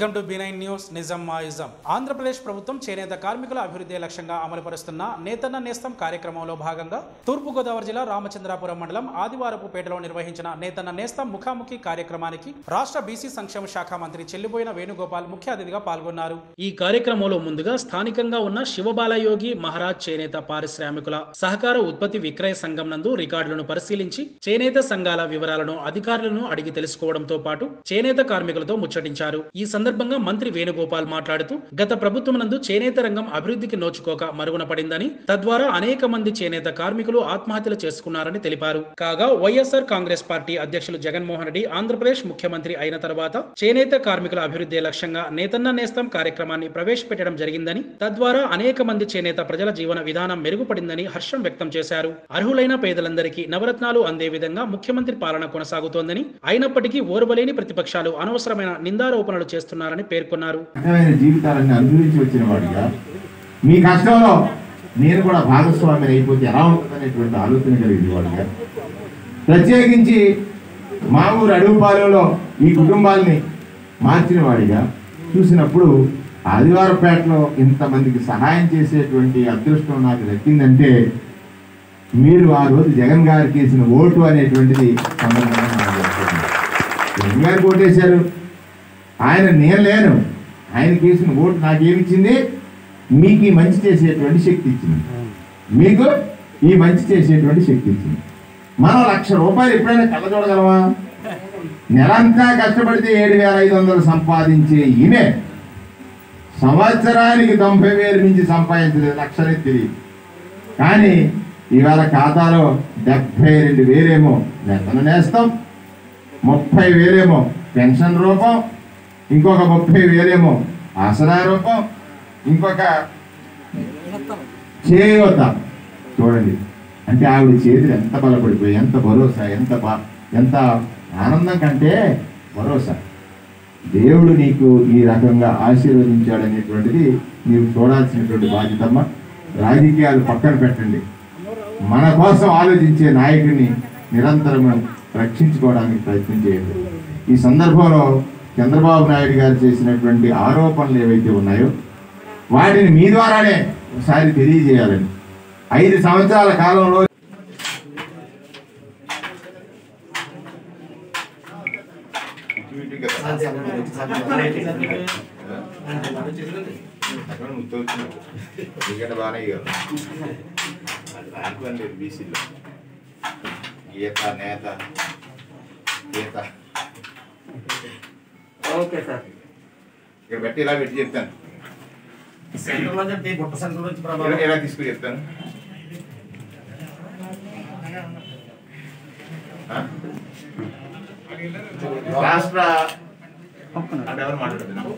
Welcome to B nine news నిజం మాయిజం ఆంధ్రప్రదేశ్ ప్రభుత్వం చేనేత కార్మికుల అభివృద్ధి లక్ష్యంగా అమలుపరుస్తున్న నేతన్న నేస్తం కార్యక్రమంలో భాగంగా తూర్పుగోదావరి జిల్లా రామచంద్రాపురం మండలం ఆదివారపుపేటలో నిర్వహించిన నేతన్న నేస్తం ముఖాముఖి కార్యక్రమానికి రాష్ట్ర బీసీ సంక్షేమ శాఖ మంత్రి చెల్లిపోయిన వేణుగోపాల్ ముఖ్య అతిథిగా పాల్గొన్నారు ఈ కార్యక్రమంలో ముందుగా స్థానికంగా ఉన్న శివబాలయోగి మహారాజ్ చేనేత పారిశ్రామికుల సహకార ఉత్పత్తి విక్రయ సంఘం నందు రికార్డులను పరిశీలించి చేనేత సంఘాల వివరాలను అధికారులను అడిగి తెలుసుకోవడంతో పాటు చేనేత కార్మికులతో ముచ్చటించారు ఈ సందర్భంగా మంత్రి వేణుగోపాల్ మాట్లాడుతూ గత ప్రభుత్వం నందు చేనేత రంగం అభివృద్ధికి నోచుకోక మరుగున పడిందని తద్వారా అనేక మంది చేనేత కార్మికులు ఆత్మహత్యలు చేసుకున్నారని తెలిపారు కాగా వైఎస్ఆర్ కాంగ్రెస్ పార్టీ అధ్యక్షులు జగన్మోహన్ రెడ్డి ఆంధ్రప్రదేశ్ ముఖ్యమంత్రి అయిన తర్వాత చేనేత కార్మికుల అభివృద్ధి లక్ష్యంగా నేతన్న నేస్తం కార్యక్రమాన్ని ప్రవేశపెట్టడం జరిగిందని తద్వారా అనేక మంది చేనేత ప్రజల జీవన విధానం మెరుగుపడిందని హర్షం వ్యక్తం చేశారు అర్హులైన పేదలందరికీ నవరత్నాలు అందే విధంగా ముఖ్యమంత్రి పాలన కొనసాగుతోందని అయినప్పటికీ ఓర్వలేని ప్రతిపక్షాలు అనవసరమైన నిందారోపణలు చేస్తున్నారని పేర్కొన్నారు రకమైన జీవితాలను అనుభవించి వచ్చిన వాడిగా మీ కష్టంలో నేను కూడా భాగస్వామి అయిపోతే ఎలా ఉంటుందనేటువంటి ఆలోచన కలిగిన వాడిగా ప్రత్యేకించి మా ఊరు అడుగుపాలెంలో ఈ కుటుంబాల్ని మార్చిన వాడిగా చూసినప్పుడు ఆదివారపేటలో ఇంతమందికి సహాయం చేసేటువంటి అదృష్టం నాకు దక్కిందంటే మీరు ఆ రోజు జగన్ గారికి వేసిన ఓటు అనేటువంటిది సందర్భంగా నాకు చెప్తున్నాను. జగన్ గారికి ఓటేశారు ఆయన నేను లేను ఆయనకి వేసిన ఓటు నాకేమిచ్చింది మీకు ఈ మంచి చేసేటువంటి శక్తి ఇచ్చింది మీకు ఈ మంచి చేసేటువంటి శక్తి ఇచ్చింది మనం లక్ష రూపాయలు ఎప్పుడైనా కళ్ళ చూడగలమా నెలంతా కష్టపడితే ఏడు వేల ఐదు వందలు సంపాదించే ఈమె సంవత్సరానికి తొంభై వేలు మించి సంపాదించలేదు లక్షలే తెలియదు కానీ ఇవాళ ఖాతాలో డెబ్బై రెండు వేలేమో వేతన నేస్తాం ముప్పై వేలేమో పెన్షన్ రూపం ఇంకొక ముప్పై వేలేమో ఆసరా రూపం ఇంకొక చేయూత చూడండి అంటే ఆవిడ చేతులు ఎంత బలపడిపోయి ఎంత భరోసా ఎంత బా ఎంత ఆనందం కంటే భరోసా దేవుడు నీకు ఈ రకంగా ఆశీర్వదించాడనేటువంటిది నీవు చూడాల్సినటువంటి బాధ్యతమ్మ రాజకీయాలు పక్కన పెట్టండి మన కోసం ఆలోచించే నాయకుడిని నిరంతరం రక్షించుకోవడానికి ప్రయత్నం చేయండి ఈ సందర్భంలో చంద్రబాబు నాయుడు గారు చేసినటువంటి ఆరోపణలు ఏవైతే ఉన్నాయో వాటిని మీ ద్వారానే ఒకసారి తెలియజేయాలని ఐదు సంవత్సరాల కాలంలో బీసీలో గీత నేత గీత ఓకే సార్ ఇక్కడ పెట్టి ఇలా పెట్టి చెప్తాను సెంటర్ లో చెప్తే బుట్ట సెంటర్ నుంచి ఇలా ప్రభావం ఇలా తీసుకుని చెప్తాను ఆ? రాష్ట్ర అంటే ఎవరు మాట్లాడుతున్నారు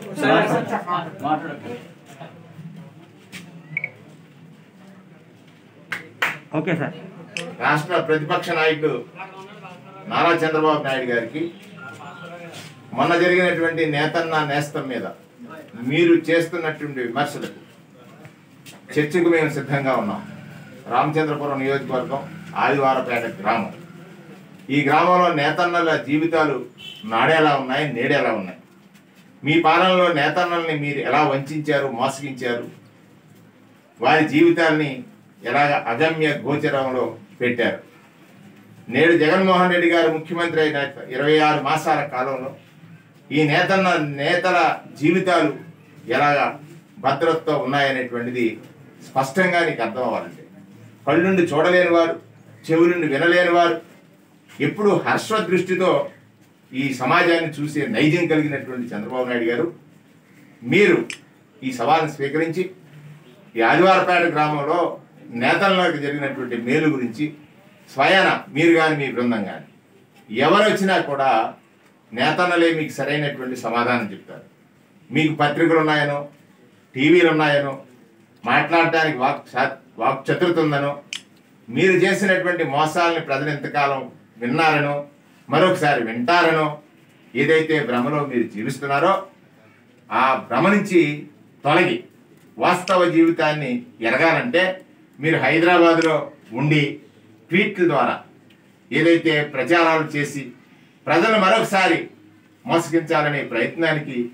ఓకే సార్ రాష్ట్ర ప్రతిపక్ష నాయకుడు నారా చంద్రబాబు నాయుడు గారికి మొన్న జరిగినటువంటి నేతన్న నేస్తం మీద మీరు చేస్తున్నటువంటి విమర్శలకు చర్చకు మేము సిద్ధంగా ఉన్నాం రామచంద్రపురం నియోజకవర్గం ఆదివారపేట గ్రామం ఈ గ్రామంలో నేతన్నల జీవితాలు నాడేలా ఉన్నాయి నేడేలా ఉన్నాయి మీ పాలనలో నేతన్నల్ని మీరు ఎలా వంచారు మోసగించారు వారి జీవితాల్ని ఎలాగ అగమ్య గోచరంలో పెట్టారు నేడు జగన్మోహన్ రెడ్డి గారు ముఖ్యమంత్రి అయిన ఇరవై ఆరు మాసాల కాలంలో ఈ నేతన్న నేతల జీవితాలు ఎలాగ భద్రతతో ఉన్నాయనేటువంటిది స్పష్టంగా నీకు అర్థం అవ్వాలంటే కళ్ళుండి చూడలేని వారు చెవులుండి వినలేని వారు ఎప్పుడు హర్ష దృష్టితో ఈ సమాజాన్ని చూసే నైజం కలిగినటువంటి చంద్రబాబు నాయుడు గారు మీరు ఈ సవాల్ని స్వీకరించి ఈ ఆదివారపేట గ్రామంలో నేతలకు జరిగినటువంటి మేలు గురించి స్వయాన మీరు కానీ మీ బృందం కానీ ఎవరు వచ్చినా కూడా నేతన్నలే మీకు సరైనటువంటి సమాధానం చెప్తారు మీకు పత్రికలు ఉన్నాయనో టీవీలు ఉన్నాయనో మాట్లాడటానికి వాక్ చా- వాక్ చతురత ఉందనో మీరు చేసినటువంటి మోసాలని ప్రజలు ఎంతకాలం విన్నారనో మరొకసారి వింటారనో ఏదైతే భ్రమలో మీరు జీవిస్తున్నారో ఆ భ్రమ నుంచి తొలగి వాస్తవ జీవితాన్ని ఎరగాలంటే మీరు హైదరాబాద్లో ఉండి ట్వీట్ల ద్వారా ఏదైతే ప్రచారాలు చేసి ప్రజలు మరొకసారి మోసగించాలనే ప్రయత్నానికి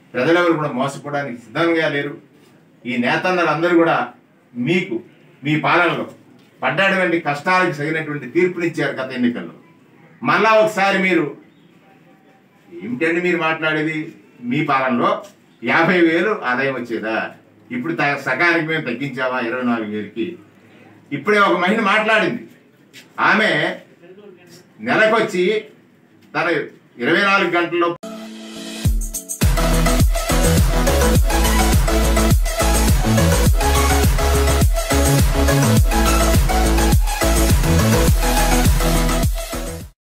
ప్రజలెవరు కూడా మోసపోవడానికి సిద్ధంగా లేరు ఈ నేతన్నలు అందరూ కూడా మీకు మీ పాలనలో పడ్డటువంటి కష్టాలకు తగినటువంటి తీర్పునిచ్చారు గత ఎన్నికల్లో మళ్ళా ఒకసారి మీరు ఏమిటండి మీరు మాట్లాడేది మీ పాలనలో యాభై వేలు ఆదాయం వచ్చేదా ఇప్పుడు త- సగానికి మేము తగ్గించావా ఇరవై నాలుగు వేలకి ఇప్పుడే ఒక మహిళ మాట్లాడింది ఆమె నెలకొచ్చి తన ఇరవై నాలుగు గంటల్లో